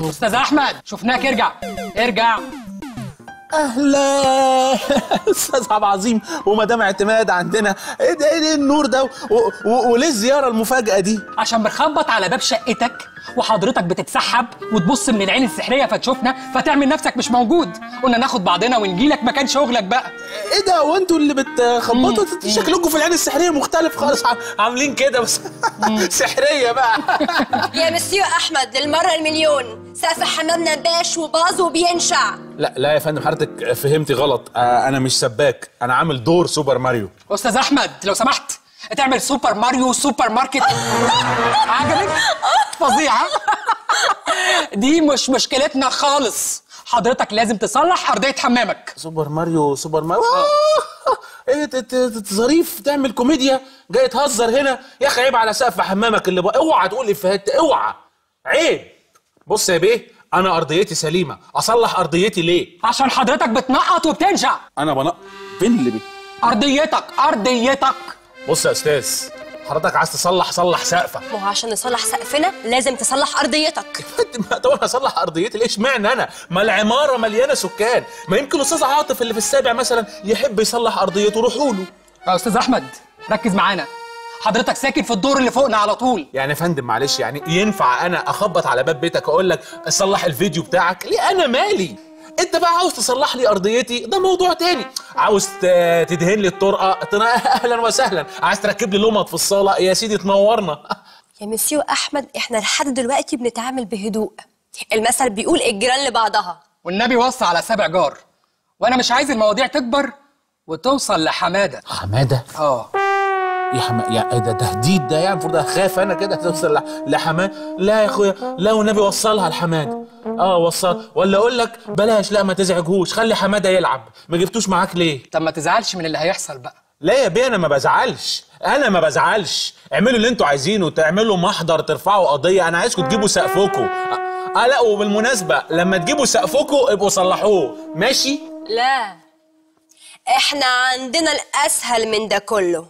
استاذ احمد شفناك ارجع ارجع اهلا استاذ عبد العظيم ومدام اعتماد عندنا ايه ده ايه ده النور ده و- و- وليه الزياره المفاجاه دي عشان بنخبط على باب شقتك وحضرتك بتتسحب وتبص من العين السحريه فتشوفنا فتعمل نفسك مش موجود قلنا ناخد بعضنا ونجيلك مكان شغلك بقى ايه ده وانتوا اللي بتخبطوا شكلكم في العين السحريه مختلف خالص عم- عاملين كده بس سحريه بقى يا مسيو احمد للمره المليون سقف حمامنا باش وباظ وبينشع لا لا يا فندم حضرتك فهمتي غلط آه انا مش سباك انا عامل دور سوبر ماريو استاذ احمد لو سمحت تعمل سوبر ماريو سوبر ماركت عجبك فظيعه دي مش مشكلتنا خالص حضرتك لازم تصلح ارضيه حمامك سوبر ماريو سوبر ماريو آه، ايه ت- ت- ت- ظريف تعمل كوميديا جاي تهزر هنا يا اخي عيب على سقف حمامك اللي بقى اوعى تقول افيهات اوعى عيب بص يا بيه انا ارضيتي سليمه اصلح ارضيتي ليه عشان حضرتك بتنقط وبتنشع انا بنق فين اللي بي ارضيتك ارضيتك بص يا استاذ حضرتك عايز تصلح صلح سقفك ما هو عشان نصلح سقفنا لازم تصلح ارضيتك ما طب انا اصلح ارضيتي ليش معنى انا ما العماره مليانه سكان ما يمكن الاستاذ عاطف اللي في السابع مثلا يحب يصلح ارضيته روحوا له يا استاذ احمد ركز معانا حضرتك ساكن في الدور اللي فوقنا على طول يعني يا فندم معلش يعني ينفع انا اخبط على باب بيتك اقول لك صلح الفيديو بتاعك ليه انا مالي انت بقى عاوز تصلح لي ارضيتي ده موضوع تاني عاوز ت- تدهن لي الطرقه تنا- اهلا وسهلا عايز تركب لي لمط في الصاله يا سيدي تنورنا يا مسيو احمد احنا لحد دلوقتي بنتعامل بهدوء المثل بيقول الجيران لبعضها والنبي وصى على سبع جار وانا مش عايز المواضيع تكبر وتوصل لحماده حماده اه يا حما يا إيه ده تهديد ده يعني المفروض اخاف انا كده توصل لح- لحماد لا يا اخويا لا والنبي وصلها لحماده اه وصل ولا اقول لك بلاش لا ما تزعجهوش خلي حماده يلعب ما جبتوش معاك ليه طب ما تزعلش من اللي هيحصل بقى لا يا بيه انا ما بزعلش انا ما بزعلش اعملوا اللي انتوا عايزينه تعملوا محضر ترفعوا قضيه انا عايزكم تجيبوا سقفكم اه لا وبالمناسبه لما تجيبوا سقفكم ابقوا صلحوه ماشي لا احنا عندنا الاسهل من ده كله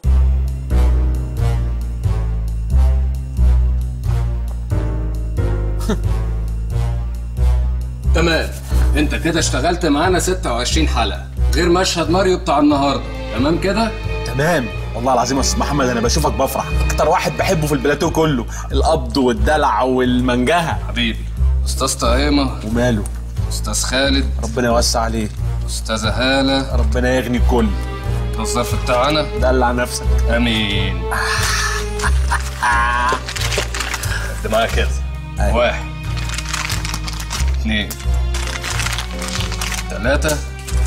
تمام انت كده اشتغلت معانا 26 حلقه غير مشهد ماريو بتاع النهارده تمام كده تمام والله العظيم يا استاذ محمد انا بشوفك بفرح اكتر واحد بحبه في البلاتو كله القبض والدلع والمنجهه حبيبي استاذ طعيمه وماله استاذ خالد ربنا يوسع عليه استاذه هاله ربنا يغني الكل ده الظرف بتاعنا دلع نفسك امين قد معايا كده أيوة. واحد اثنين ثلاثة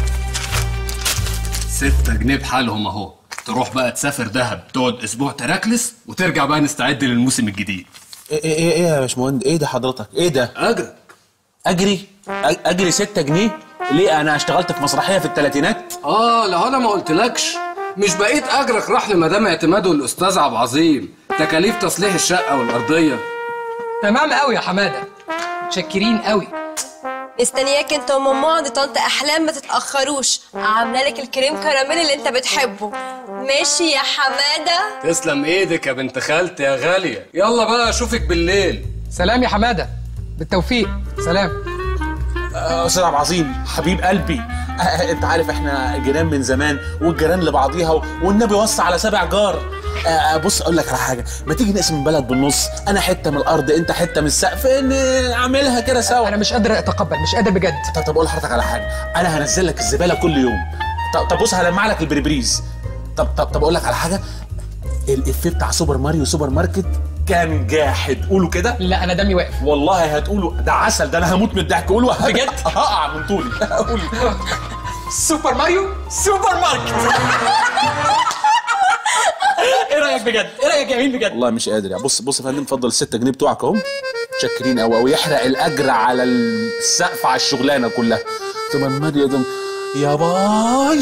ستة جنيه بحالهم اهو تروح بقى تسافر دهب تقعد اسبوع تراكلس وترجع بقى نستعد للموسم الجديد ايه ايه ايه ايه يا باشمهندس ايه ده حضرتك ايه ده اجرك اجري أ- اجري 6 جنيه ليه انا اشتغلت في مسرحيه في الثلاثينات اه لو انا ما قلتلكش مش بقيت اجرك راح لمدام اعتماد والاستاذ عبد العظيم تكاليف تصليح الشقه والارضيه تمام قوي يا حماده متشكرين قوي مستنياك انت وماما عند طنط احلام ما تتاخروش عامله لك الكريم كراميل اللي انت بتحبه ماشي يا حماده تسلم ايدك يا بنت خالتي يا غاليه يلا بقى اشوفك بالليل سلام يا حماده بالتوفيق سلام آه، استاذ عبد العظيم حبيب قلبي آه، انت عارف احنا جيران من زمان والجيران لبعضيها و- والنبي وصى على سبع جار آه، بص اقول لك على حاجه ما تيجي نقسم البلد بالنص انا حته من الارض انت حته من السقف نعملها كده سوا انا مش قادر اتقبل مش قادر بجد طب طب اقول لحضرتك على حاجه انا هنزل لك الزباله كل يوم طب طب بص هلمع لك البريبريز طب طب طب اقول لك على حاجه الافيه بتاع سوبر ماريو سوبر ماركت كان جاحد قولوا كده لا انا دمي واقف والله هتقولوا ده عسل ده انا هموت من الضحك قولوا بجد؟ هقع من طولي قولوا سوبر ماريو سوبر ماركت ايه رايك بجد ايه رايك يا مين بجد والله مش قادر يعني بص بص يا فندم اتفضل الستة جنيه بتوعك اهم متشكرين قوي قوي يحرق الاجر على السقف على الشغلانه كلها سوبر ماريو ده يا باي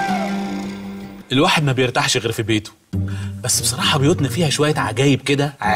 الواحد ما بيرتاحش غير في بيته بس بصراحة بيوتنا فيها شوية عجايب كده عنب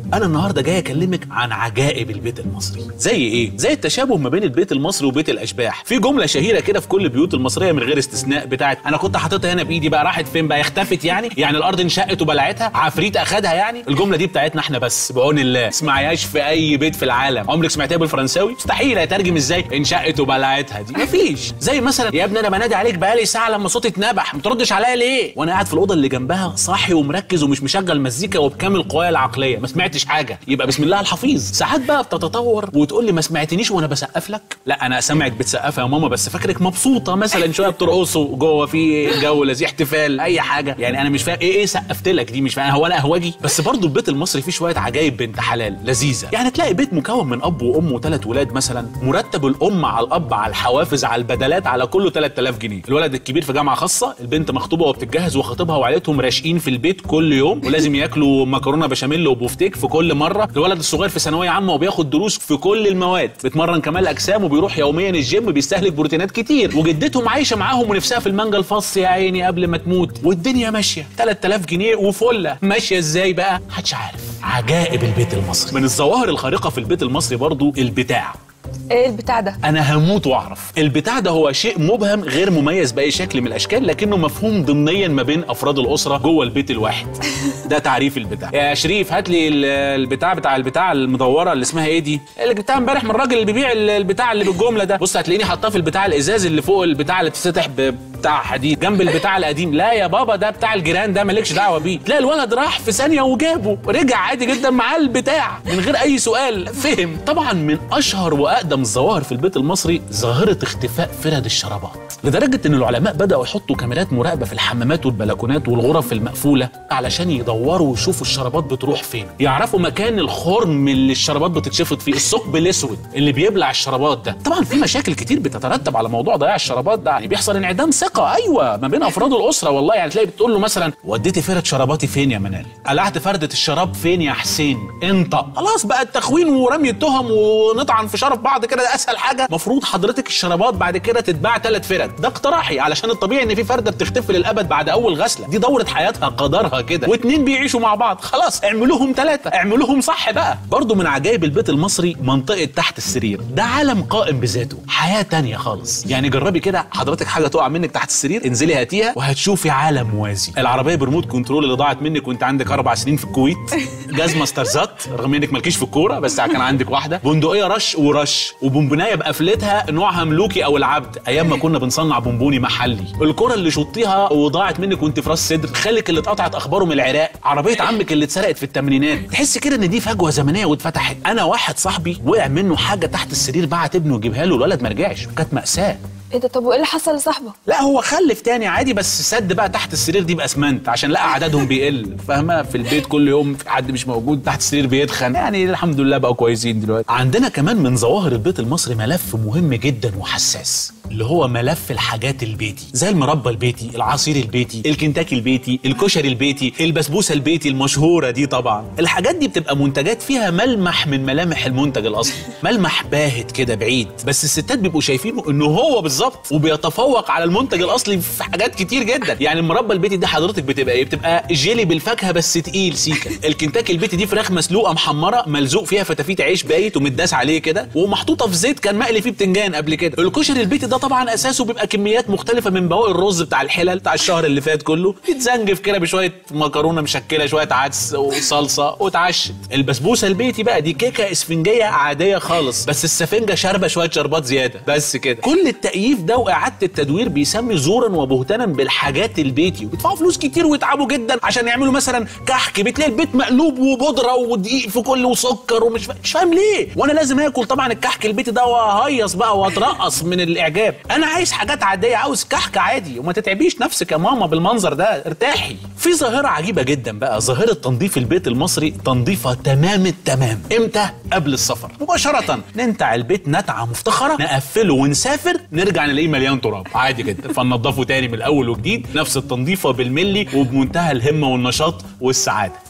انا النهارده جاي اكلمك عن عجائب البيت المصري زي ايه زي التشابه ما بين البيت المصري وبيت الاشباح في جمله شهيره كده في كل البيوت المصريه من غير استثناء بتاعت انا كنت حاططها هنا بايدي بقى راحت فين بقى اختفت يعني يعني الارض انشقت وبلعتها عفريت اخدها يعني الجمله دي بتاعتنا احنا بس بعون الله اسمعيهاش في اي بيت في العالم عمرك سمعتها بالفرنساوي مستحيل هيترجم ازاي انشقت وبلعتها دي مفيش زي مثلا يا ابني انا بنادي عليك بقالي ساعه لما صوتي اتنبح ما تردش عليا ليه وانا قاعد في الاوضه اللي جنبها صاحي ومركز ومش مشغل مزيكا وبكامل قوايا العقليه ما سمعتش حاجه يبقى بسم الله الحفيظ ساعات بقى بتتطور وتقول لي ما سمعتنيش وانا بسقف لك لا انا سامعك بتسقفي يا ماما بس فاكرك مبسوطه مثلا شويه بترقصوا جوه في جو لذيذ احتفال اي حاجه يعني انا مش فاهم ايه ايه سقفت لك دي مش فاهم هو انا اهواجي بس برضو البيت المصري فيه شويه عجايب بنت حلال لذيذه يعني تلاقي بيت مكون من اب وام وثلاث ولاد مثلا مرتب الام على الاب على الحوافز على البدلات على كله 3000 جنيه الولد الكبير في جامعه خاصه البنت مخطوبه وبتتجهز وخطيبها وعيلتهم راشقين في البيت كل يوم ولازم ياكلوا مكرونه بشاميل وبوفتيك في كل مره الولد الصغير في ثانويه عامه وبياخد دروس في كل المواد بيتمرن كمال اجسام وبيروح يوميا الجيم بيستهلك بروتينات كتير وجدتهم عايشه معاهم ونفسها في المانجا الفص يا عيني قبل ما تموت والدنيا ماشيه 3000 جنيه وفله ماشيه ازاي بقى محدش عارف عجائب البيت المصري من الظواهر الخارقه في البيت المصري برضو البتاع ايه البتاع ده انا هموت واعرف البتاع ده هو شيء مبهم غير مميز باي شكل من الاشكال لكنه مفهوم ضمنيا ما بين افراد الاسره جوه البيت الواحد ده تعريف البتاع يا شريف هات لي ال- البتاع بتاع البتاع المدوره اللي اسمها ايه دي اللي جبتها امبارح من الراجل اللي بيبيع ال- البتاع اللي بالجمله ده بص هتلاقيني حاطاه في البتاع الازاز اللي فوق البتاع اللي بتتفتح بتاع حديد جنب البتاع القديم لا يا بابا ده بتاع الجيران ده مالكش دعوه بيه تلاقي الولد راح في ثانيه وجابه رجع عادي جدا معاه البتاع من غير اي سؤال فهم طبعا من اشهر واقدم الظواهر في البيت المصري ظاهره اختفاء فرد الشرابات لدرجه ان العلماء بداوا يحطوا كاميرات مراقبه في الحمامات والبلكونات والغرف المقفوله علشان يدوروا ويشوفوا الشرابات بتروح فين يعرفوا مكان الخرم اللي الشرابات بتتشفط فيه الثقب الاسود اللي بيبلع الشرابات ده طبعا في مشاكل كتير بتترتب على موضوع ضياع الشرابات ده يعني بيحصل انعدام ثقه ايوه ما بين افراد الاسره والله يعني تلاقي بتقول له مثلا وديتي فرد شراباتي فين يا منال قلعت فرده الشراب فين يا حسين انت خلاص بقى التخوين ورمي التهم ونطعن في شرف بعض كده ده اسهل حاجه مفروض حضرتك الشرابات بعد كده تتباع ثلاث فرد ده اقتراحي علشان الطبيعي ان في فرده بتختفي للابد بعد اول غسله دي دوره حياتها قدرها كده واتنين بيعيشوا مع بعض خلاص اعملوهم ثلاثه اعملوهم صح بقى برضو من عجائب البيت المصري منطقه تحت السرير ده عالم قائم بذاته حياه تانية خالص يعني جربي كده حضرتك حاجه تقع منك تحت السرير انزلي هاتيها وهتشوفي عالم موازي العربيه بريموت كنترول اللي ضاعت منك وانت عندك اربع سنين في الكويت جزمه ستارزات رغم انك مالكيش في الكوره بس كان عندك واحده بندقيه رش ورش وبونبونايه بقفلتها نوعها ملوكي او العبد ايام ما كنا بنصنع بونبوني محلي الكره اللي شطيها وضاعت منك وانت في راس صدر خالك اللي اتقطعت اخباره من العراق عربيه عمك اللي اتسرقت في الثمانينات تحس كده ان دي فجوه زمنيه واتفتحت انا واحد صاحبي وقع منه حاجه تحت السرير بعت ابنه يجيبها له الولد ما رجعش كانت ماساه ايه ده طب وايه اللي حصل لصاحبه لا هو خلف تاني عادي بس سد بقى تحت السرير دي باسمنت عشان لقى عددهم بيقل فاهمه في البيت كل يوم في حد مش موجود تحت السرير بيتخن يعني الحمد لله بقوا كويسين دلوقتي عندنا كمان من ظواهر البيت المصري ملف مهم جدا وحساس اللي هو ملف الحاجات البيتي زي المربى البيتي العصير البيتي الكنتاكي البيتي الكشري البيتي البسبوسه البيتي المشهوره دي طبعا الحاجات دي بتبقى منتجات فيها ملمح من ملامح المنتج الاصلي ملمح باهت كده بعيد بس الستات بيبقوا شايفينه انه هو بالظبط وبيتفوق على المنتج الاصلي في حاجات كتير جدا يعني المربى البيتي دي حضرتك بتبقى ايه بتبقى جيلي بالفاكهه بس تقيل سيكا الكنتاكي البيتي دي فراخ مسلوقه محمره ملزوق فيها فتافيت عيش بايت ومتداس عليه كده ومحطوطه في زيت كان مقلي فيه بتنجان قبل كده الكشري البيتي ده طبعا اساسه بيبقى كميات مختلفه من بواقي الرز بتاع الحلل بتاع الشهر اللي فات كله يتزنجف كده بشويه مكرونه مشكله شويه عدس وصلصه وتعشت البسبوسه البيتي بقى دي كيكه اسفنجيه عاديه خالص بس السفنجه شاربه شويه شربات زياده بس كده كل التأييف ده واعاده التدوير بيسمي زورا وبهتانا بالحاجات البيتي وبيدفعوا فلوس كتير ويتعبوا جدا عشان يعملوا مثلا كحك بتلاقي البيت مقلوب وبودره ودقيق في كل وسكر ومش فا... مش فاهم ليه وانا لازم اكل طبعا الكحك البيتي ده واهيص بقى واترقص من الاعجاب انا عايز حاجات عاديه عاوز كحك عادي وما تتعبيش نفسك يا ماما بالمنظر ده ارتاحي في ظاهره عجيبه جدا بقى ظاهره تنظيف البيت المصري تنظيفه تمام التمام امتى قبل السفر مباشره ننتع البيت نتعه مفتخره نقفله ونسافر نرجع نلاقيه مليان تراب عادي جدا فننضفه تاني من الاول وجديد نفس التنظيفه بالملي وبمنتهى الهمه والنشاط والسعاده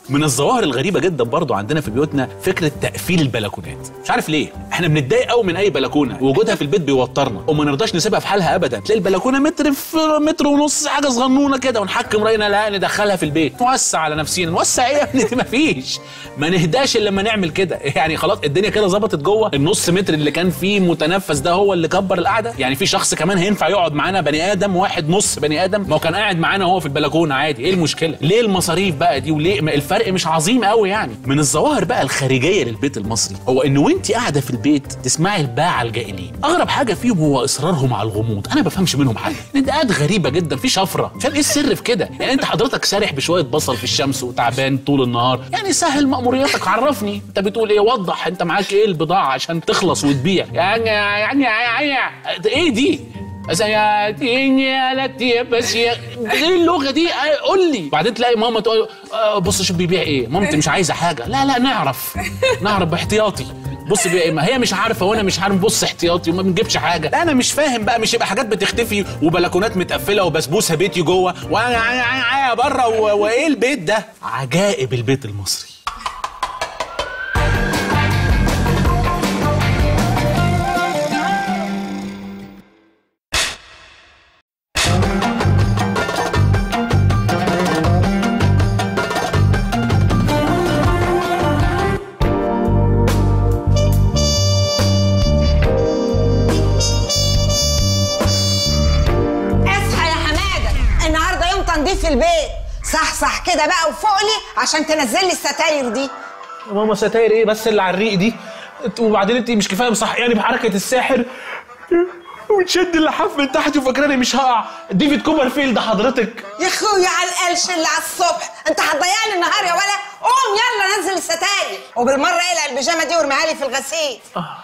من الظواهر الغريبه جدا برضو عندنا في بيوتنا فكره تقفيل البلكونات مش عارف ليه احنا بنتضايق قوي من اي بلكونه وجودها في البيت بيوترنا وما نرضاش نسيبها في حالها ابدا تلاقي البلكونه متر في متر ونص حاجه صغنونه كده ونحكم راينا لا ندخلها في البيت نوسع على نفسينا نوسع ايه يا ابني دي مفيش ما نهداش الا لما نعمل كده يعني خلاص الدنيا كده ظبطت جوه النص متر اللي كان فيه متنفس ده هو اللي كبر القعده يعني في شخص كمان هينفع يقعد معانا بني ادم واحد نص بني ادم ما هو كان قاعد معانا هو في البلكونه عادي ايه المشكله ليه المصاريف بقى دي وليه ما الفرق مش عظيم قوي يعني من الظواهر بقى الخارجيه للبيت المصري هو ان وانت قاعده في البيت تسمعي الباعة الجائلين اغرب حاجه فيهم هو اصرارهم على الغموض انا بفهمش منهم حاجه نداءات غريبه جدا في شفره عشان ايه السر في كده يعني انت حضرتك سارح بشويه بصل في الشمس وتعبان طول النهار يعني سهل مأمورياتك عرفني انت بتقول ايه وضح انت معاك ايه البضاعه عشان تخلص وتبيع يعني يعني يعني ايه دي سياتيني يا لاتي بس يا ايه اللغه دي آه، قول لي بعدين تلاقي ماما تقول آه، بص شوف بيبيع ايه مامتي مش عايزه حاجه لا لا نعرف نعرف باحتياطي بص بيبيع ايه ما هي مش عارفه وانا مش عارف بص احتياطي وما بنجيبش حاجه لا انا مش فاهم بقى مش يبقى حاجات بتختفي وبلكونات متقفله وبسبوسه بيتي جوه وانا بره و- وايه البيت ده عجائب البيت المصري اصحى يا حماده النهارده يوم تنظيف البيت صح صح كده بقى وفوق لي عشان تنزل لي الستاير دي يا ماما ستاير ايه بس اللي على الريق دي وبعدين انت مش كفايه مصحياني بحركه الساحر وتشد اللحاف من تحت وفاكراني مش هقع ديفيد كوبرفيلد حضرتك يا اخويا على القلش اللي على الصبح انت هتضيع لي النهار يا ولا قوم يلا نزل الستاير وبالمره اقلع البيجامه دي وارميها لي في الغسيل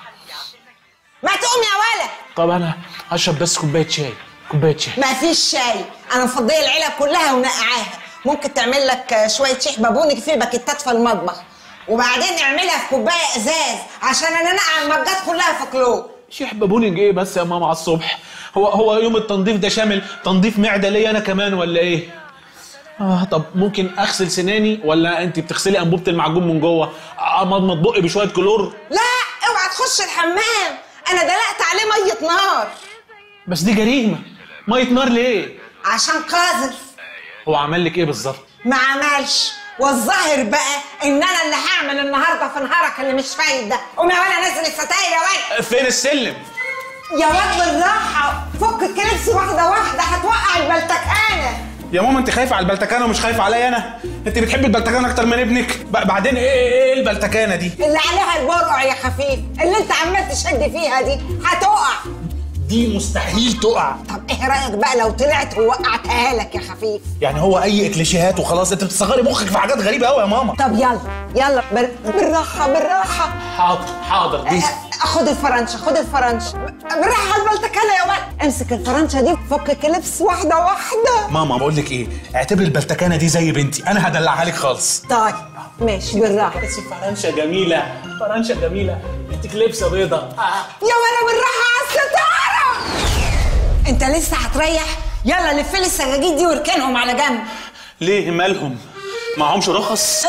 ما تقوم يا ولا طب انا هشرب بس كوبايه شاي كوبايه شاي ما فيش شاي انا مفضيه العلب كلها ونقعاها ممكن تعمل لك شويه شيح بابونج في باكيتات في المطبخ وبعدين اعملها في كوبايه ازاز عشان انا نقع المجات كلها في كلوب شيح بابونج ايه بس يا ماما على الصبح هو هو يوم التنظيف ده شامل تنظيف معده ليا انا كمان ولا ايه اه طب ممكن اغسل سناني ولا انت بتغسلي انبوبه المعجون من جوه اضمض بقي بشويه كلور لا اوعى تخش الحمام انا دلقت عليه ميه نار بس دي جريمه ميه نار ليه عشان قاذف هو عمل لك ايه بالظبط ما عملش والظاهر بقى ان انا اللي هعمل النهارده في نهارك اللي مش فايد ده قوم يا ولا نزل الستاير يا ولا فين السلم يا واد بالراحه فك الكريبس واحده واحده هتوقع البلتكانه يا ماما انت خايفه على البلتكانه ومش خايفه عليا انا انت بتحبي البلتكانه اكتر من ابنك ب- بعدين ايه ايه, إيه البلتكانه دي اللي عليها البرقع يا خفيف اللي انت عمال تشد فيها دي هتقع دي مستحيل تقع طب ايه رايك بقى لو طلعت ووقعتها لك يا خفيف يعني هو اي اكليشيهات وخلاص انت بتصغري مخك في حاجات غريبه قوي يا ماما طب يلا يلا بال- بالراحه بالراحه حاضر حاضر دي أ- خد الفرنشه خد الفرنشه بالراحه على البلتكانه يا ولد امسك الفرنشه دي فك الكلبس واحده واحده ماما بقول لك ايه اعتبري البلتكانه دي زي بنتي انا هدلعها لك خالص طيب ماشي بالراحه بس فرنشه جميله فرنشه جميله انت لبسه بيضه يا ولا بالراحه على الستاره انت لسه هتريح يلا لف لي السجاجيد دي واركنهم على جنب ليه مالهم معهمش رخص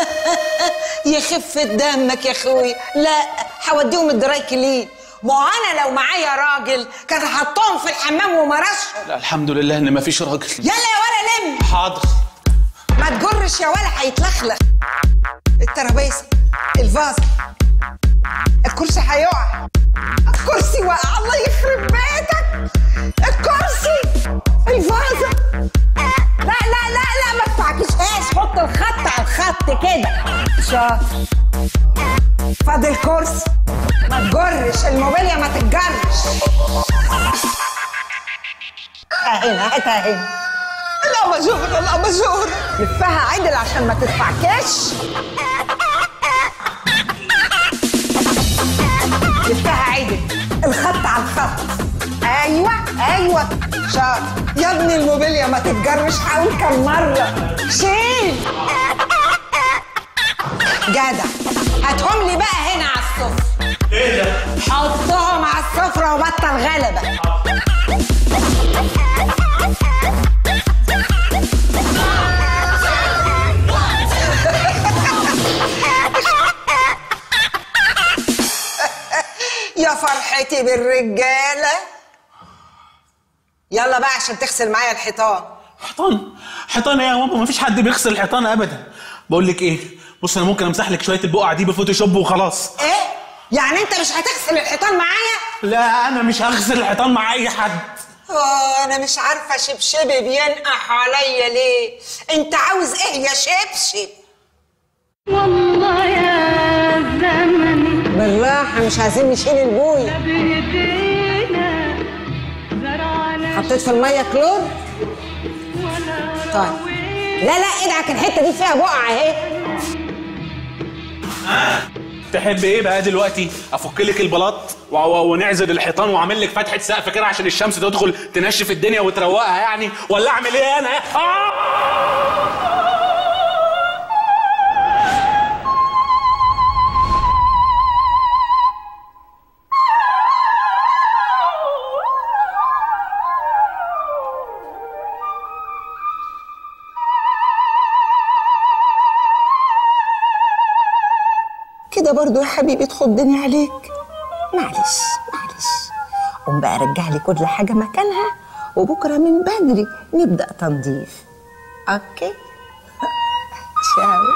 يخف دمك يا اخوي لا هوديهم الدراي كلين ما هو انا لو معايا راجل كان حطهم في الحمام ومرشهم لا الحمد لله ان مفيش راجل يلا يا ولا لم حاضر ما تجرش يا ولا هيتلخلخ الترابيزه الفازه الكرسي هيقع الكرسي وقع الله يخرب بيتك الكرسي الفازه لا لا لا لا ما تفعكشهاش حط الخط على الخط كده شاطر فاضل كرسي ما تجرش الموبيليا ما تتجرش هنا هاتها هنا الاباجور الاباجور لفها عدل عشان ما تتفعكش لفها عدل الخط على الخط ايوه ايوه شاطر يا ابني الموبيليا ما تتجرش حاول كم مره شيل جدع هاتهم لي بقى هنا على السفره ايه ده حطهم على السفره وبطل غلبه الرجاله يلا بقى عشان تغسل معايا الحيطان حيطان حيطان ايه يا ماما مفيش حد بيغسل الحيطان ابدا بقول لك ايه بص انا ممكن امسح لك شويه البقع دي بفوتوشوب وخلاص ايه يعني انت مش هتغسل الحيطان معايا لا انا مش هغسل الحيطان مع اي حد اه انا مش عارفه شبشبي بينقح عليا ليه انت عاوز ايه يا شبشب والله يا زمن بالراحه مش عايزين نشيل البويه بايدينا زرعنا حطيت في الميه كلور طيب لا لا ادعك الحته دي فيها بقع اهي تحب ايه بقى دلوقتي افك لك البلاط و- و- ونعزل الحيطان واعمل لك فتحه سقف كده عشان الشمس تدخل تنشف الدنيا وتروقها يعني ولا اعمل ايه انا آه! كده برضو يا حبيبي تخضني عليك معلش معلش قوم بقى رجع لي كل حاجة مكانها وبكرة من بدري نبدأ تنظيف أوكي شاو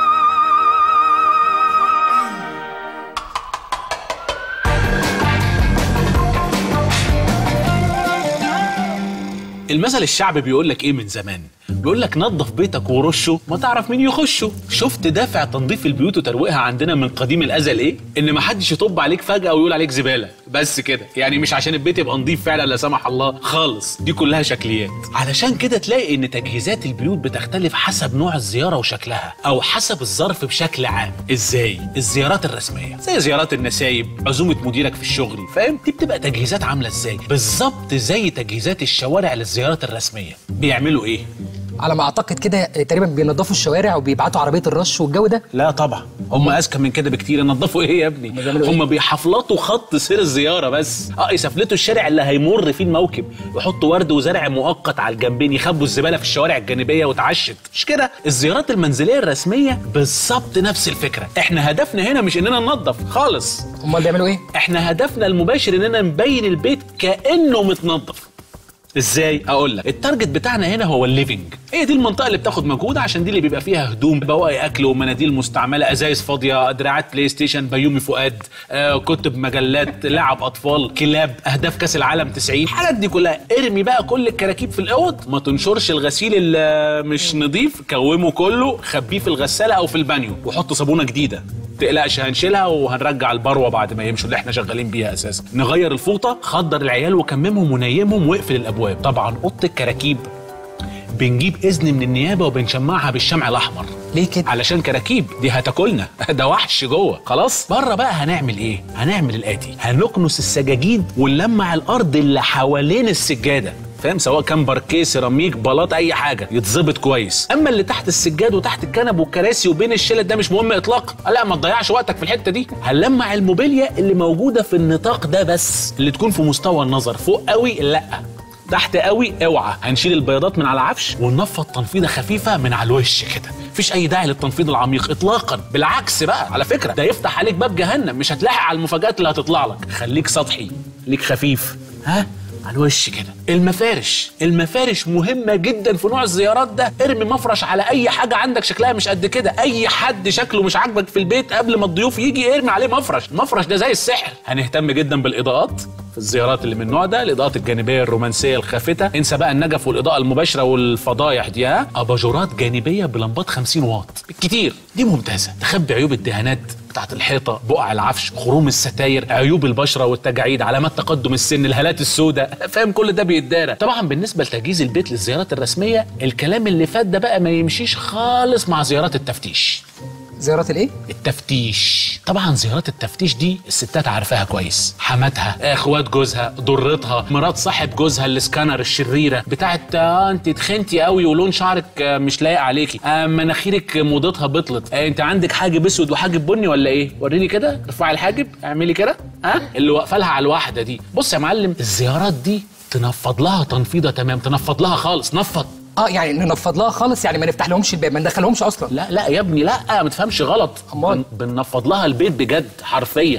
المثل الشعبي بيقول لك ايه من زمان بيقول لك نظف بيتك ورشه ما تعرف مين يخشه شفت دافع تنظيف البيوت وترويقها عندنا من قديم الازل ايه ان ما حدش يطب عليك فجاه ويقول عليك زباله بس كده يعني مش عشان البيت يبقى نظيف فعلا لا سمح الله خالص دي كلها شكليات علشان كده تلاقي ان تجهيزات البيوت بتختلف حسب نوع الزياره وشكلها او حسب الظرف بشكل عام ازاي الزيارات الرسميه زي زيارات النسايب عزومه مديرك في الشغل فاهم دي بتبقى تجهيزات عامله ازاي بالظبط زي تجهيزات الشوارع للزيارات الرسميه بيعملوا ايه على ما اعتقد كده تقريبا بينظفوا الشوارع وبيبعتوا عربيه الرش والجو ده لا طبعا هم اذكى من كده بكتير ينظفوا ايه يا ابني بيعملوا إيه؟ هم بيحفلطوا خط سير الزياره بس اه يسفلتوا الشارع اللي هيمر فيه الموكب يحطوا ورد وزرع مؤقت على الجنبين يخبوا الزباله في الشوارع الجانبيه وتعشت مش كده الزيارات المنزليه الرسميه بالظبط نفس الفكره احنا هدفنا هنا مش اننا ننظف خالص امال بيعملوا ايه احنا هدفنا المباشر اننا نبين البيت كانه متنظف ازاي اقول لك التارجت بتاعنا هنا هو الليفنج هي دي المنطقه اللي بتاخد مجهود عشان دي اللي بيبقى فيها هدوم بواقي اكل ومناديل مستعمله ازايز فاضيه دراعات بلاي ستيشن بيومي فؤاد آه، كتب مجلات لعب اطفال كلاب اهداف كاس العالم 90 الحاجات دي كلها ارمي بقى كل الكراكيب في الاوض ما تنشرش الغسيل اللي مش نظيف كومه كله خبيه في الغساله او في البانيو وحط صابونه جديده تقلقش هنشيلها وهنرجع البروه بعد ما يمشوا اللي احنا شغالين بيها اساسا نغير الفوطه خدر العيال وكممهم ونيمهم واقفل الابواب طبعا اوضه الكراكيب بنجيب اذن من النيابه وبنشمعها بالشمع الاحمر ليه كده علشان كراكيب دي هتاكلنا ده وحش جوه خلاص بره بقى هنعمل ايه هنعمل الاتي هنكنس السجاجيد ونلمع الارض اللي حوالين السجاده فاهم سواء كان باركيه سيراميك بلاط اي حاجه يتظبط كويس اما اللي تحت السجاد وتحت الكنب والكراسي وبين الشلت ده مش مهم اطلاقا لا ما تضيعش وقتك في الحته دي هنلمع الموبيليا اللي موجوده في النطاق ده بس اللي تكون في مستوى النظر فوق قوي لا تحت قوي اوعى هنشيل البياضات من على العفش وننفض تنفيضه خفيفه من على الوش كده مفيش اي داعي للتنفيض العميق اطلاقا بالعكس بقى على فكره ده يفتح عليك باب جهنم مش هتلاحق على المفاجات اللي هتطلع لك خليك سطحي ليك خفيف ها على الوش كده المفارش المفارش مهمه جدا في نوع الزيارات ده ارمي مفرش على اي حاجه عندك شكلها مش قد كده اي حد شكله مش عاجبك في البيت قبل ما الضيوف يجي ارمي عليه مفرش المفرش ده زي السحر هنهتم جدا بالاضاءات في الزيارات اللي من النوع ده الاضاءات الجانبيه الرومانسيه الخافته انسى بقى النجف والاضاءه المباشره والفضايح دي ها اباجورات جانبيه بلمبات 50 واط بالكتير دي ممتازه تخبي عيوب الدهانات بتاعت الحيطه بقع العفش خروم الستاير عيوب البشره والتجاعيد علامات تقدم السن الهالات السوداء فاهم كل ده بيتدارى طبعا بالنسبه لتجهيز البيت للزيارات الرسميه الكلام اللي فات ده بقى ما يمشيش خالص مع زيارات التفتيش زيارات الايه التفتيش طبعا زيارات التفتيش دي الستات عارفاها كويس حماتها اخوات جوزها ضرتها مرات صاحب جوزها السكانر الشريره بتاعت آه انت تخنتي قوي ولون شعرك آه مش لايق عليكي آه مناخيرك موضتها بطلت آه انت عندك حاجب اسود وحاجب بني ولا ايه وريني كده ارفعي الحاجب اعملي كده ها اللي واقفه لها على الواحده دي بص يا معلم الزيارات دي تنفض لها تنفيضه تمام تنفض لها خالص نفض اه يعني ننفض لها خالص يعني ما نفتح لهمش الباب ما ندخلهمش اصلا لا لا يا ابني لا ما تفهمش غلط أمال؟ بن- بننفض لها البيت بجد حرفيا اه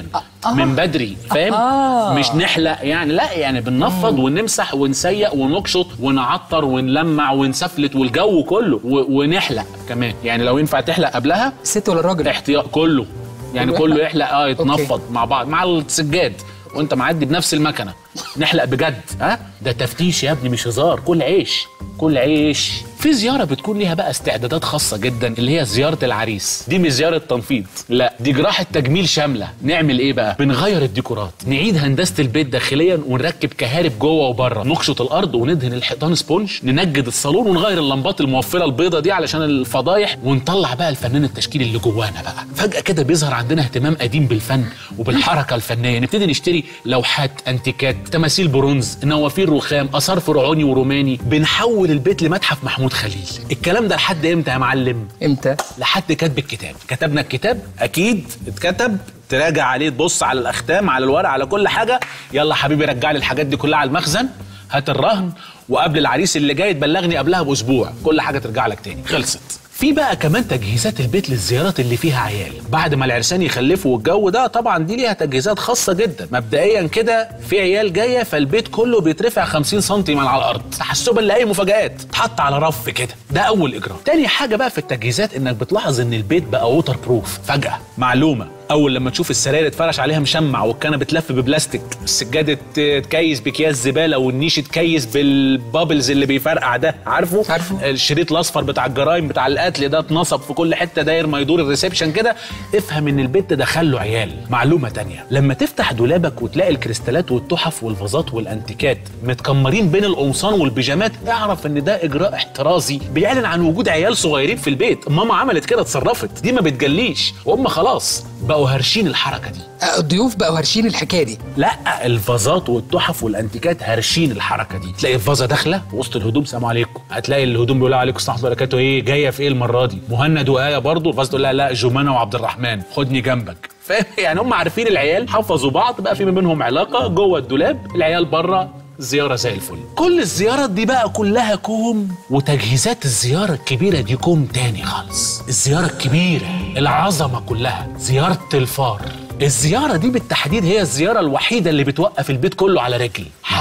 من بدري فاهم آه. مش نحلق يعني لا يعني بننفض ونمسح ونسيق ونقشط ونعطر ونلمع ونسفلت والجو كله و- ونحلق كمان يعني لو ينفع تحلق قبلها الست ولا الراجل احتياط كله يعني كله كله يحلق؟ يحلق اه يتنفض مع بعض مع السجاد وانت معدي بنفس المكنه نحلق بجد ها ده تفتيش يا ابني مش هزار كل عيش كل عيش في زياره بتكون ليها بقى استعدادات خاصه جدا اللي هي زياره العريس دي مش زياره تنفيذ لا دي جراحه تجميل شامله نعمل ايه بقى بنغير الديكورات نعيد هندسه البيت داخليا ونركب كهارب جوه وبره نقشط الارض وندهن الحيطان سبونج ننجد الصالون ونغير اللمبات الموفره البيضه دي علشان الفضايح ونطلع بقى الفنان التشكيلي اللي جوانا بقى فجاه كده بيظهر عندنا اهتمام قديم بالفن وبالحركه الفنيه نبتدي نشتري لوحات انتيكات تماثيل برونز نوافير رخام اثار فرعوني وروماني بنحول البيت لمتحف محمود خليل الكلام ده لحد امتى يا معلم امتى لحد كتب الكتاب كتبنا الكتاب اكيد اتكتب تراجع عليه تبص على الاختام على الورق على كل حاجه يلا حبيبي رجع لي الحاجات دي كلها على المخزن هات الرهن وقبل العريس اللي جاي تبلغني قبلها باسبوع كل حاجه ترجع لك تاني خلصت في بقى كمان تجهيزات البيت للزيارات اللي فيها عيال بعد ما العرسان يخلفوا والجو ده طبعا دي ليها تجهيزات خاصه جدا مبدئيا كده في عيال جايه فالبيت كله بيترفع 50 سم من على الارض تحسبا لاي مفاجات تحط على رف كده ده اول اجراء تاني حاجه بقى في التجهيزات انك بتلاحظ ان البيت بقى ووتر بروف فجاه معلومه اول لما تشوف السراير اتفرش عليها مشمع والكنبه اتلف ببلاستيك السجاده تكيس باكياس زباله والنيش تكيس بالبابلز اللي بيفرقع ده عارفه عارفه. الشريط الاصفر بتاع الجرايم بتاع القتل ده اتنصب في كل حته داير ما يدور الريسبشن كده افهم ان البيت ده دخله عيال معلومه تانية لما تفتح دولابك وتلاقي الكريستالات والتحف والفازات والانتيكات متكمرين بين القمصان والبيجامات اعرف ان ده اجراء احترازي بيعلن عن وجود عيال صغيرين في البيت ماما عملت كده اتصرفت دي ما بتجليش وهم خلاص بقوا هرشين الحركه دي آه، الضيوف بقوا هرشين الحكايه دي لا الفازات والتحف والانتيكات هارشين الحركه دي تلاقي الفازه داخله وسط الهدوم سلام عليكم هتلاقي الهدوم بيقولوا عليكم السلام ورحمه الله وبركاته ايه جايه في ايه المره دي مهند وايه برضه الفازه تقول لها لا جمانه وعبد الرحمن خدني جنبك فاهم يعني هم عارفين العيال حفظوا بعض بقى في ما بينهم علاقه جوه الدولاب العيال بره زيارة زي الفل كل الزيارات دي بقى كلها كوم وتجهيزات الزيارة الكبيرة دي كوم تاني خالص الزيارة الكبيرة العظمة كلها زيارة الفار الزيارة دي بالتحديد هي الزيارة الوحيدة اللي بتوقف البيت كله على رجل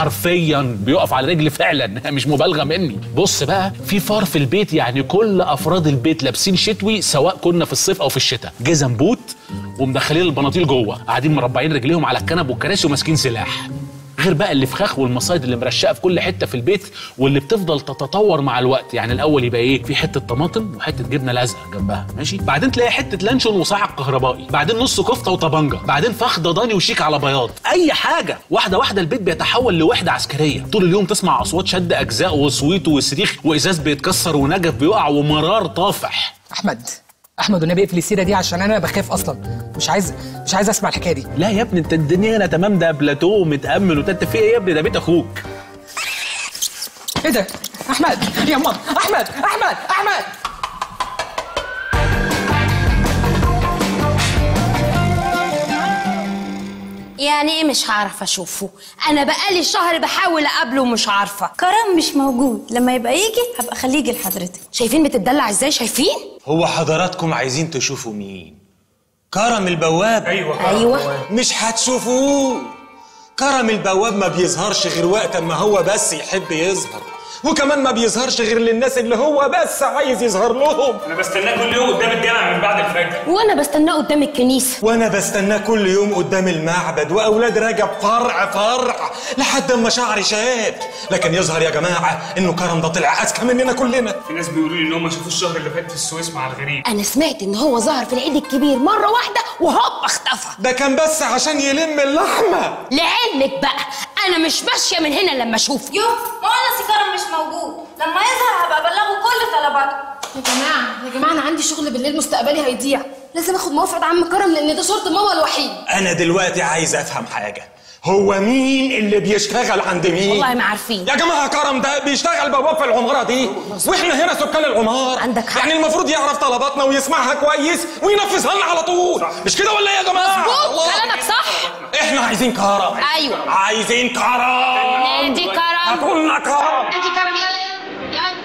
حرفيا بيقف على رجل فعلا مش مبالغة مني بص بقى في فار في البيت يعني كل أفراد البيت لابسين شتوي سواء كنا في الصيف أو في الشتاء جزم بوت ومدخلين البناطيل جوه قاعدين مربعين رجليهم على الكنب والكراسي وماسكين سلاح غير بقى الفخاخ والمصايد اللي مرشقه في كل حته في البيت واللي بتفضل تتطور مع الوقت يعني الاول يبقى ايه في حته طماطم وحته جبنه لازقه جنبها ماشي بعدين تلاقي حته لانشون وصاعق كهربائي بعدين نص كفته وطبنجه بعدين فخ ضاني وشيك على بياض اي حاجه واحده واحده البيت بيتحول لوحده عسكريه طول اليوم تسمع اصوات شد اجزاء وصويت وصريخ وازاز بيتكسر ونجف بيقع ومرار طافح احمد احمد والنبي اقفل السيره دي عشان انا بخاف اصلا مش عايز مش عايز اسمع الحكايه دي لا يا ابني انت الدنيا هنا تمام ده بلاتو ومتامن وانت في ايه يا ابني ده بيت اخوك ايه ده احمد يا ماما احمد احمد احمد يعني ايه مش هعرف اشوفه انا بقالي شهر بحاول اقابله ومش عارفه كرم مش موجود لما يبقى يجي هبقى اخليه يجي لحضرتك شايفين بتدلع ازاي شايفين هو حضراتكم عايزين تشوفوا مين كرم البواب ايوه ايوه مش هتشوفوه كرم البواب ما بيظهرش غير وقت ما هو بس يحب يظهر وكمان ما بيظهرش غير للناس اللي هو بس عايز يظهر لهم انا بستناه كل يوم قدام الجامع من بعد الفجر وانا بستناه قدام الكنيسه وانا بستناه كل يوم قدام المعبد واولاد رجب فرع فرع لحد ما شعري شاب لكن يظهر يا جماعه انه كرم ده طلع اذكى مننا كلنا في ناس بيقولوا لي ان هم شافوه الشهر اللي فات في السويس مع الغريب انا سمعت ان هو ظهر في العيد الكبير مره واحده وهوب اختفى ده كان بس عشان يلم اللحمه لعلمك بقى انا مش ماشيه من هنا لما اشوفه يو ما قلنا سيكارم مش موجود لما يظهر هبقى ابلغه كل طلباته يا جماعه يا جماعه انا عندي شغل بالليل مستقبلي هيضيع لازم اخد موافقه عم كرم لان ده شرط ماما الوحيد انا دلوقتي عايز افهم حاجه هو مين اللي بيشتغل عند مين والله ما عارفين يا جماعه كرم ده بيشتغل بواب في العماره دي واحنا هنا سكان العماره عندك حق. يعني المفروض يعرف طلباتنا ويسمعها كويس وينفذها لنا على طول مش كده ولا ايه يا جماعه مظبوط الله. كلامك صح احنا عايزين كرم ايوه عايزين كرم نادي كرم هاتوا لنا كرم انتي كرم يلا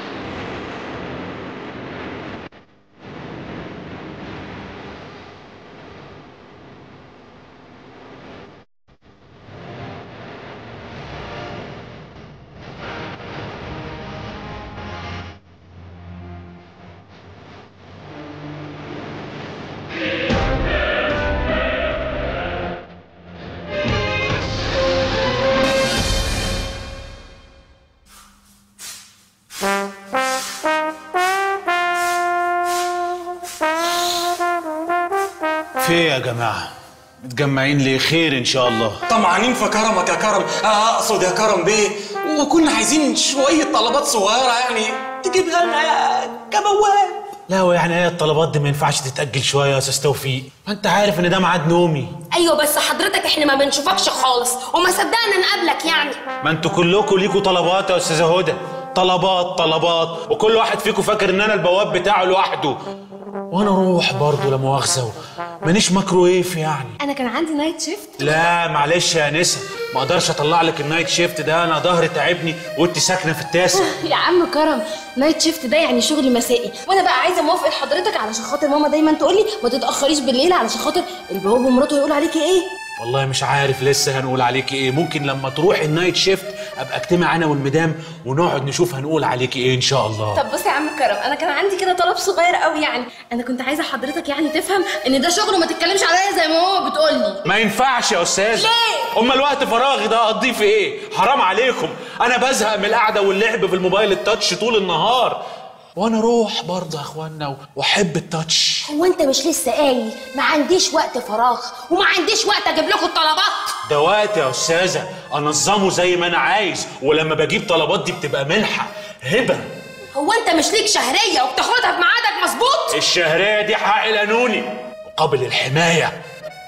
في ايه يا جماعه متجمعين ليه خير ان شاء الله طمعانين في كرمك يا كرم آه، اقصد يا كرم بيه وكنا عايزين شويه طلبات صغيره يعني تجيبها لنا كبواب لا هو يعني ايه الطلبات دي ما ينفعش تتاجل شويه يا استاذ توفيق ما انت عارف ان ده ميعاد نومي ايوه بس حضرتك احنا ما بنشوفكش خالص وما صدقنا نقابلك يعني ما انتوا كلكم ليكوا طلبات يا استاذه هدى طلبات طلبات وكل واحد فيكم فاكر ان انا البواب بتاعه لوحده وانا اروح برضه لا مؤاخذه مانيش مايكرويف يعني انا كان عندي نايت شيفت لا معلش يا نسا ما اقدرش اطلع لك النايت شيفت ده انا ظهري تعبني وانت ساكنه في التاسع يا عم كرم نايت شيفت ده يعني شغل مسائي وانا بقى عايزه موافق حضرتك علشان خاطر ماما دايما تقول لي ما تتاخريش بالليل علشان خاطر البواب ومراته يقول عليكي ايه والله مش عارف لسه هنقول عليكي ايه ممكن لما تروح النايت شيفت ابقى اجتمع انا والمدام ونقعد نشوف هنقول عليكي ايه ان شاء الله طب بص يا عم كرم انا كان عندي كده طلب صغير قوي يعني انا كنت عايزه حضرتك يعني تفهم ان ده شغل وما تتكلمش عليا زي ما ماما بتقول لي ما ينفعش يا استاذ ليه؟ اما الوقت فراغي ده اقضيه في ايه حرام عليكم انا بزهق من القعده واللعب في الموبايل التاتش طول النهار وانا اروح برضه يا اخوانا واحب التاتش هو انت مش لسه قايل ما عنديش وقت فراغ وما عنديش وقت اجيب لكم الطلبات ده وقت يا استاذه انظمه زي ما انا عايز ولما بجيب طلبات دي بتبقى منحه هبه هو انت مش ليك شهريه وبتاخدها بميعادك مظبوط الشهريه دي حق القانوني مقابل الحمايه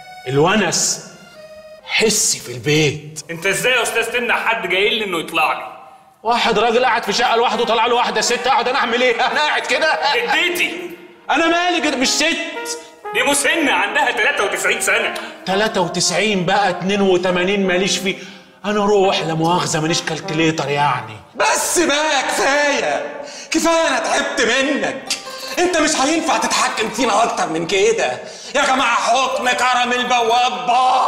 الونس حسي في البيت انت ازاي يا استاذ تمنع حد جاي لي انه يطلع لي واحد راجل قاعد في شقه لوحده طلع له واحده ست اقعد انا اعمل ايه انا قاعد كده اديتي انا مالي كده مش ست دي مسنه عندها 93 سنه 93 بقى 82 ماليش فيه انا اروح لا مؤاخذه ماليش كالكليتر يعني بس بقى كفايه كفايه انا تعبت منك انت مش هينفع تتحكم فينا اكتر من كده يا جماعه حكم كرم البواب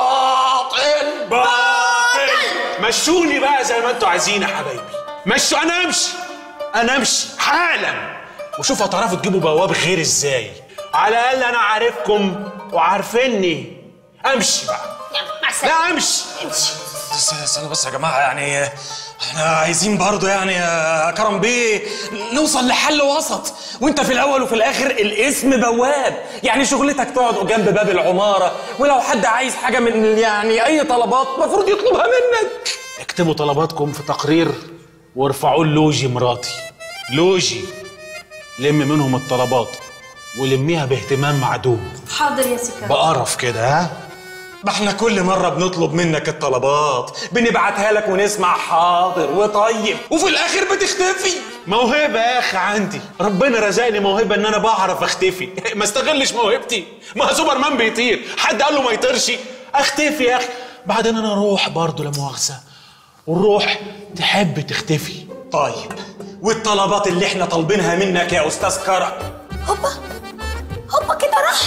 باطل باطل مشوني بقى زي ما انتوا عايزين يا حبايبي مشوا انا امشي انا امشي حالا وشوفوا هتعرفوا تجيبوا بواب غير ازاي على الاقل انا عارفكم وعارفيني امشي بقى لا امشي امشي بس استنى بس يا جماعه يعني احنا عايزين برضه يعني يا كرم بيه نوصل لحل وسط وانت في الاول وفي الاخر الاسم بواب يعني شغلتك تقعد جنب باب العماره ولو حد عايز حاجه من يعني اي طلبات المفروض يطلبها منك اكتبوا طلباتكم في تقرير وارفعوه لوجي مراتي لوجي لم منهم الطلبات ولميها باهتمام معدوم حاضر يا سكر بقرف كده ها ما احنا كل مرة بنطلب منك الطلبات بنبعتها لك ونسمع حاضر وطيب وفي الآخر بتختفي موهبة يا أخي عندي ربنا رزقني موهبة إن أنا بعرف أختفي ما استغلش موهبتي ما سوبرمان بيطير حد قال له ما يطيرش أختفي يا أخي بعدين أنا أروح برضه لا مؤاخذة والروح تحب تختفي طيب والطلبات اللي احنا طالبينها منك يا أستاذ كرم هوبا هوبا كده راح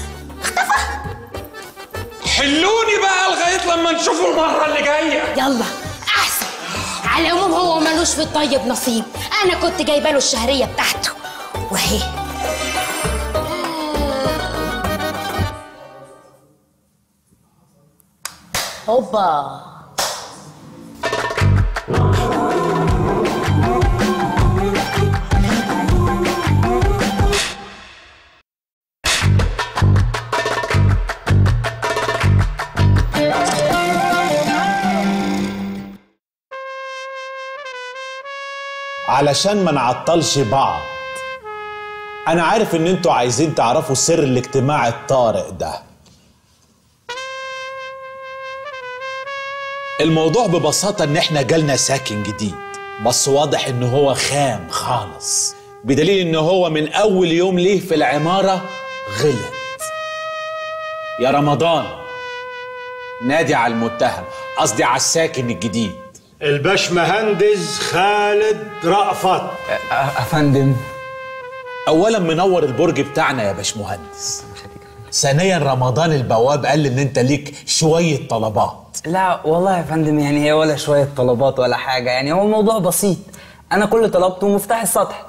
حلوني بقى لغاية لما نشوفه المرة اللي جاية يلا احسن على العموم هو ملوش في الطيب نصيب انا كنت جايبه له الشهريه بتاعته وهي هوبا علشان ما نعطلش بعض انا عارف ان انتوا عايزين تعرفوا سر الاجتماع الطارئ ده الموضوع ببساطة ان احنا جالنا ساكن جديد بس واضح ان هو خام خالص بدليل ان هو من اول يوم ليه في العمارة غلط يا رمضان نادي على المتهم قصدي على الساكن الجديد الباش مهندس خالد رأفت افندم اولا منور البرج بتاعنا يا باشمهندس ثانيا رمضان البواب قال ان انت ليك شويه طلبات لا والله يا فندم يعني هي ولا شوية طلبات ولا حاجة يعني هو الموضوع بسيط أنا كل اللي طلبته مفتاح السطح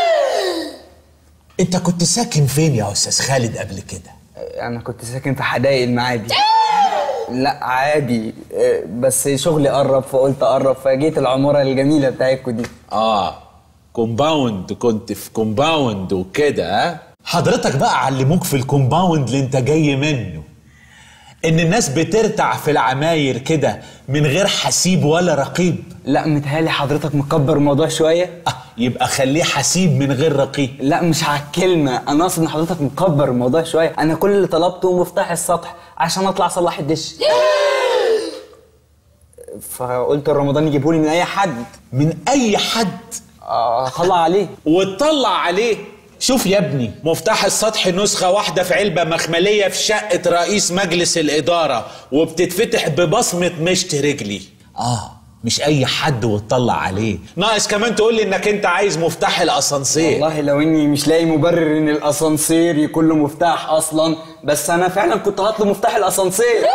انت كنت ساكن فين يا استاذ خالد قبل كده أنا كنت ساكن في حدائق المعادي لا عادي آه، بس شغلي قرب فقلت أقرب فجيت العمارة الجميلة بتاعتكم دي اه كومباوند كنت في كومباوند وكده ها حضرتك بقى علموك في الكومباوند اللي انت جاي منه ان الناس بترتع في العماير كده من غير حسيب ولا رقيب لا متهيألي حضرتك مكبر الموضوع شويه آه يبقى خليه حسيب من غير رقيب لا مش على الكلمه انا اقصد ان حضرتك مكبر الموضوع شويه انا كل اللي طلبته مفتاح السطح عشان اطلع اصلح الدش فقلت رمضان يجيبهولي من اي حد من اي حد اطلع عليه وتطلع عليه شوف يا ابني مفتاح السطح نسخة واحدة في علبة مخملية في شقة رئيس مجلس الإدارة وبتتفتح ببصمة مشط رجلي آه مش أي حد وتطلع عليه ناقص كمان تقول لي إنك أنت عايز مفتاح الأسانسير والله لو اني مش لاقي مبرر ان الاسانسير يكون له مفتاح اصلا بس انا فعلا كنت هطلب مفتاح الاسانسير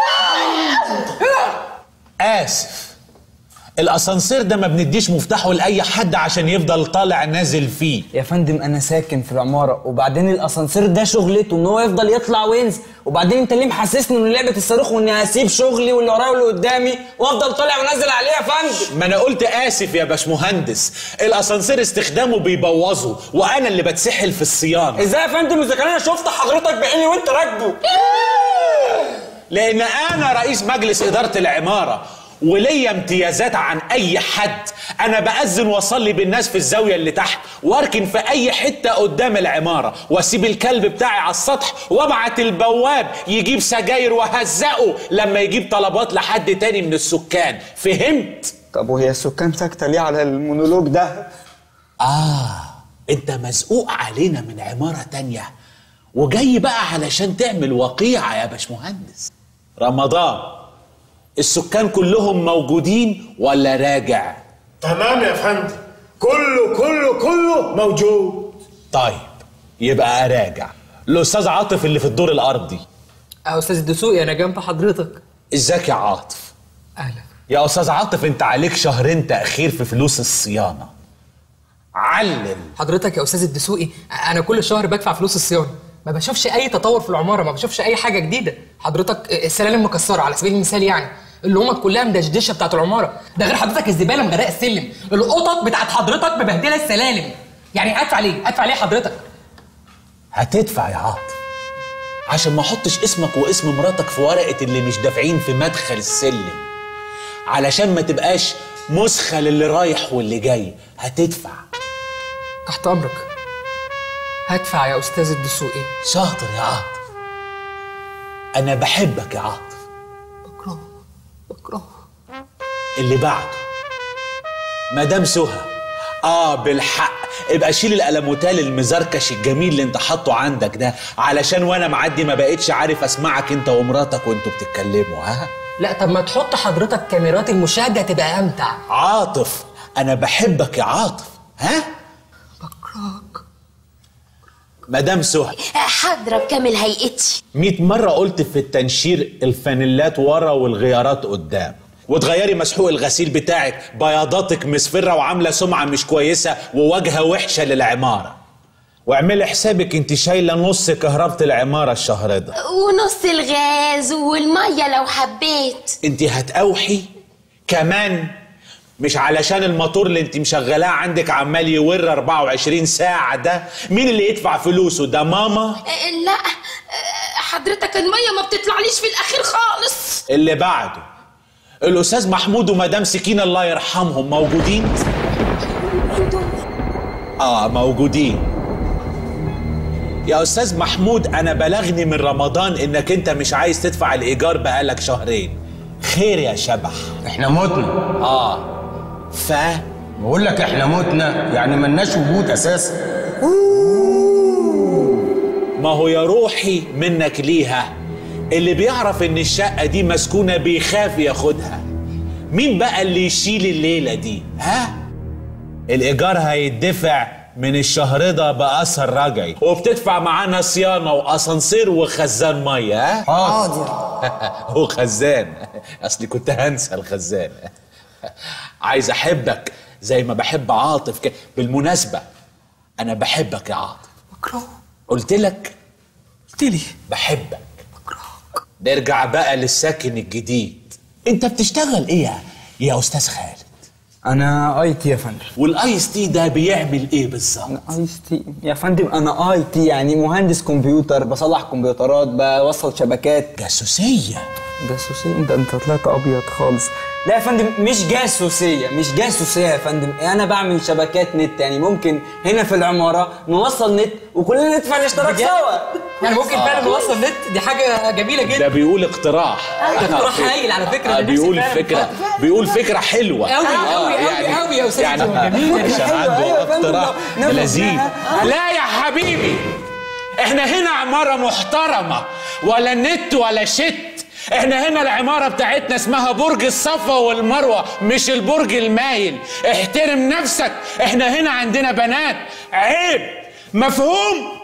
آسف الأسانسير ده ما بنديش مفتاحه لأي حد عشان يفضل طالع نازل فيه يا فندم انا ساكن في العماره وبعدين الاسانسير ده شغلته ان هو يفضل يطلع وينزل وبعدين انت ليه محسسني ان لعبه الصاروخ واني هسيب شغلي واللي ورايا واللي قدامي وافضل طالع ونازل عليه يا فندم ما انا قلت اسف يا باشمهندس الاسانسير استخدامه بيبوظه وانا اللي بتسحل في الصيانه ازاي يا فندم اذا كان انا شفت حضرتك بعيني وانت راكبه لان انا رئيس مجلس اداره العماره وليا امتيازات عن اي حد انا باذن واصلي بالناس في الزاويه اللي تحت واركن في اي حته قدام العماره واسيب الكلب بتاعي على السطح وابعت البواب يجيب سجاير وهزقه لما يجيب طلبات لحد تاني من السكان فهمت طب وهي السكان ساكته ليه على المونولوج ده اه انت مزقوق علينا من عماره تانيه وجاي بقى علشان تعمل وقيعه يا باشمهندس رمضان السكان كلهم موجودين ولا راجع تمام يا فندم كله كله كله موجود طيب يبقى اراجع الاستاذ عاطف اللي في الدور الارضي يا استاذ الدسوقي انا جنب حضرتك ازيك يا عاطف اهلا يا استاذ عاطف انت عليك شهرين تاخير في فلوس الصيانه علم حضرتك يا استاذ الدسوقي انا كل شهر بدفع فلوس الصيانه ما بشوفش اي تطور في العماره ما بشوفش اي حاجه جديده حضرتك السلالم مكسره على سبيل المثال يعني اللومات كلها مدشدشه بتاعت العماره ده غير حضرتك الزباله مغرقه السلم القطط بتاعت حضرتك مبهدله السلالم يعني ادفع ليه ادفع ليه حضرتك هتدفع يا عاطف عشان ما احطش اسمك واسم مراتك في ورقه اللي مش دافعين في مدخل السلم علشان ما تبقاش مسخه للي رايح واللي جاي هتدفع تحت امرك هدفع يا استاذ الدسوقي شاطر يا عاطف انا بحبك يا عاطف بكره بكره اللي بعده مدام سهى اه بالحق ابقى شيل القلموتال المزركش الجميل اللي انت حاطه عندك ده علشان وانا معدي ما بقتش عارف اسمعك انت ومراتك وانتوا بتتكلموا ها لا طب ما تحط حضرتك كاميرات المشاهده تبقى امتع عاطف انا بحبك يا عاطف ها بكرهك مدام سهى هضرب كامل هيئتي 100 مرة قلت في التنشير الفانيلات ورا والغيارات قدام وتغيري مسحوق الغسيل بتاعك بياضاتك مصفرة وعاملة سمعة مش كويسة وواجهة وحشة للعمارة واعملي حسابك انت شايلة نص كهربة العمارة الشهر ده ونص الغاز والميه لو حبيت انت هتقوحي كمان مش علشان الموتور اللي انت مشغلاه عندك عمال يور 24 ساعة ده مين اللي يدفع فلوسه ده ماما آه، لا آه، حضرتك الميه ما بتطلعليش في الاخير خالص اللي بعده الاستاذ محمود ومدام سكينه الله يرحمهم موجودين اه موجودين يا استاذ محمود انا بلغني من رمضان انك انت مش عايز تدفع الايجار بقالك شهرين خير يا شبح احنا متنا اه ف بقول لك احنا متنا يعني ملناش وجود اساسا ما هو يا روحي منك ليها اللي بيعرف ان الشقة دي مسكونة بيخاف ياخدها مين بقى اللي يشيل الليلة دي ها الإيجار هيدفع من الشهر ده بأثر رجعي وبتدفع معانا صيانة وأسانسير وخزان مية ها حاضر وخزان أصلي كنت هنسى الخزان عايز أحبك زي ما بحب عاطف كده بالمناسبة أنا بحبك يا عاطف بكره قلت لك قلت لي بحبك نرجع بقى للساكن الجديد انت بتشتغل ايه يا- يا استاذ خالد انا اي تي يا فندم والايس تي ده بيعمل ايه بالظبط ايس تي يا فندم انا اي تي يعني مهندس كمبيوتر بصلح كمبيوترات بوصل شبكات جاسوسيه جاسوسيه انت انت طلعت ابيض خالص لا يا فندم مش جاسوسيه مش جاسوسيه يا فندم انا بعمل شبكات نت يعني ممكن هنا في العماره نوصل نت وكلنا ندفع الاشتراك بجد؟ سوا يعني ممكن فعلا نوصل نت دي حاجه جميله جدا ده بيقول اقتراح ده اقتراح هايل على فكرة، آه، أنا نفسي بيقول فعلا. فكره بيقول فكره حلوه أوي، آه، أوي، أوي، يعني- أوي يا أستاذ يعني جميل. عشان أيوة، عنده أيوة يا فندم، اقتراح ناخد لذيذ منها. لا يا حبيبي احنا هنا عماره محترمه ولا نت ولا شت احنا هنا العمارة بتاعتنا اسمها برج الصفا والمروة مش البرج المايل احترم نفسك احنا هنا عندنا بنات عيب مفهوم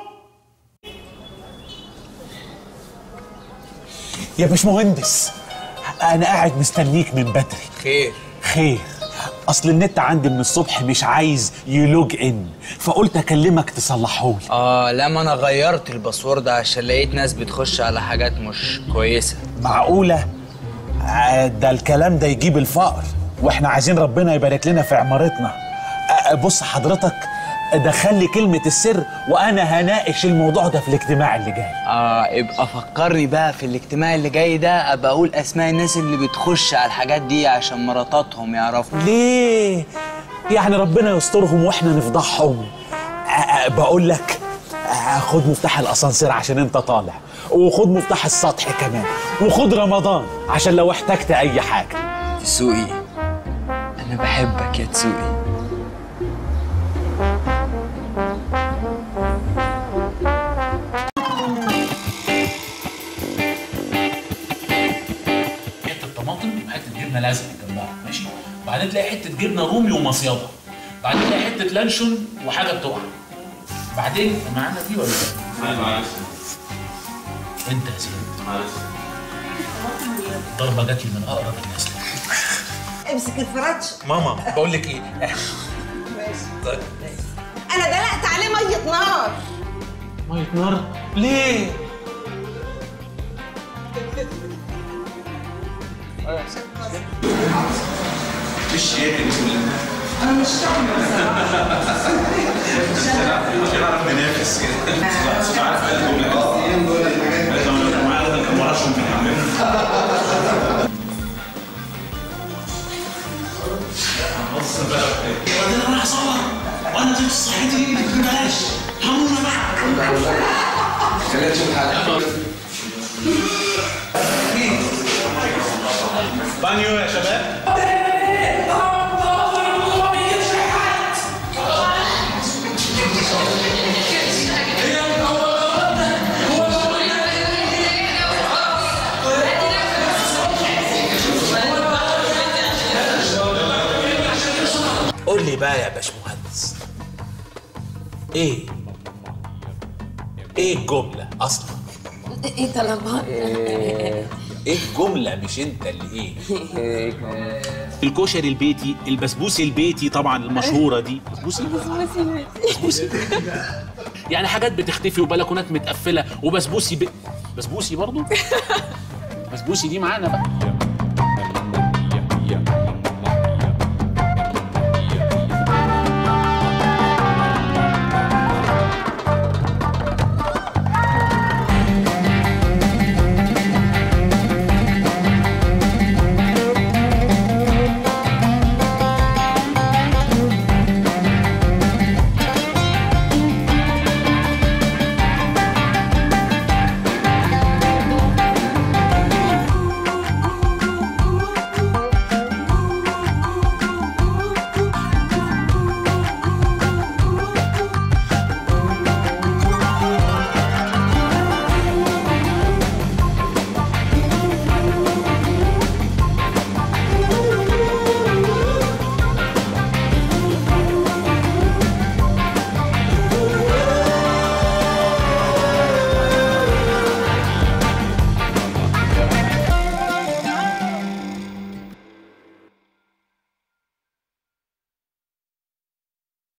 يا باشمهندس انا قاعد مستنيك من بدري خير خير اصل النت عندي من الصبح مش عايز يلوج ان فقلت اكلمك تصلحهولي اه لا ما انا غيرت الباسورد عشان لقيت ناس بتخش على حاجات مش كويسه معقوله آه، ده الكلام ده يجيب الفقر واحنا عايزين ربنا يبارك لنا في عمارتنا آه، بص حضرتك دخل لي كلمة السر وأنا هناقش الموضوع ده في الاجتماع اللي جاي اه يبقى فكرني بقى في الاجتماع اللي جاي ده ابقى اقول اسماء الناس اللي بتخش على الحاجات دي عشان مراتاتهم يعرفوا ليه؟ يعني ربنا يسترهم واحنا نفضحهم آه، آه، بقول لك آه، خد مفتاح الاسانسير عشان انت طالع وخد مفتاح السطح كمان وخد رمضان عشان لو احتجت اي حاجه تسوقي انا بحبك يا تسوقي حته طماطم وحته جبنه لازقه جنبها ماشي بعدين تلاقي حته جبنه رومي ومصيده بعدين تلاقي حته لانشون وحاجه بتقع بعدين معانا دي ولا لا؟ معلش انت يا سيدي معلش ضربه جات لي من اقرب الناس لك. امسك الفراتش ماما بقول لك ايه طيب انا دلقت عليه ميه نار ميه نار ليه مش ياكل كلنا انا مش فاهمه مش هنعرف ننافس كده مش عارف قلبهم معايا كان وراشهم في الحمام بص بقى وبعدين انا راح اصور وانا ضد صحتي بلاش حمونا بقى خلينا نشوف حاجه بانيو يا شباب قول لي بقى يا باشمهندس ايه ايه الجمله اصلا ايه طلبات ايه الجمله مش انت اللي ايه الكشري البيتي البسبوسي البيتي طبعا المشهوره دي بسبوسي بسبوسي يعني حاجات بتختفي وبلكونات متقفله وبسبوسي ب... بسبوسي برضو بسبوسي دي معانا بقى